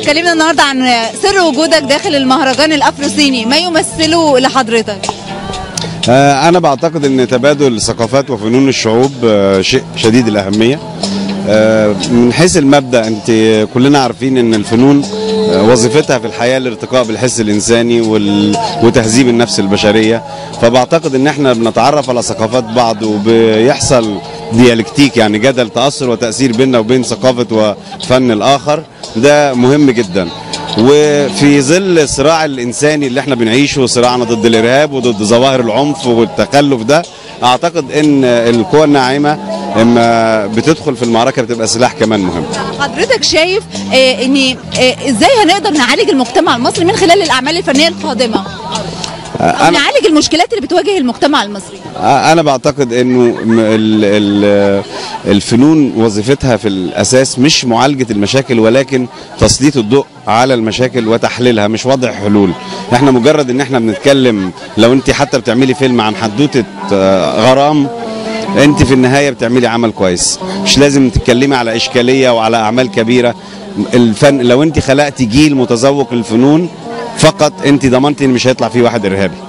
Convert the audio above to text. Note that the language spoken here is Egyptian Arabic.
اتكلمنا النهارده عن سر وجودك داخل المهرجان الافروسيني ما يمثله لحضرتك آه، أنا بعتقد أن تبادل ثقافات وفنون الشعوب آه، شيء شديد الأهمية آه، من حيث المبدأ أنت كلنا عارفين أن الفنون آه، وظيفتها في الحياة الارتقاء بالحس الإنساني وال- وتهذيب النفس البشرية فبعتقد أن احنا بنتعرف على ثقافات بعض وبيحصل ديالكتيك يعني جدل تأثر وتأثير بيننا وبين ثقافة وفن الآخر ده مهم جدا وفي ظل الصراع الانساني اللي احنا بنعيشه صراعنا ضد الارهاب وضد ظواهر العنف والتخلف ده اعتقد ان القوى الناعمه اما بتدخل في المعركه بتبقى سلاح كمان مهم حضرتك شايف آه، ان آه، ازاي هنقدر نعالج المجتمع المصري من خلال الاعمال الفنيه القادمه او انا نعالج المشكلات اللي بتواجه المجتمع المصري انا بعتقد انه م- ال- ال- الفنون وظيفتها في الاساس مش معالجه المشاكل ولكن تسليط الضوء على المشاكل وتحليلها مش وضع حلول احنا مجرد ان احنا بنتكلم لو انت حتى بتعملي فيلم عن حدوته آه، غرام انت في النهايه بتعملي عمل كويس مش لازم تتكلمي على اشكاليه وعلى اعمال كبيره الفن لو انت خلقتي جيل متذوق للفنون فقط انت ضمنتي ان مش هيطلع فيه واحد ارهابي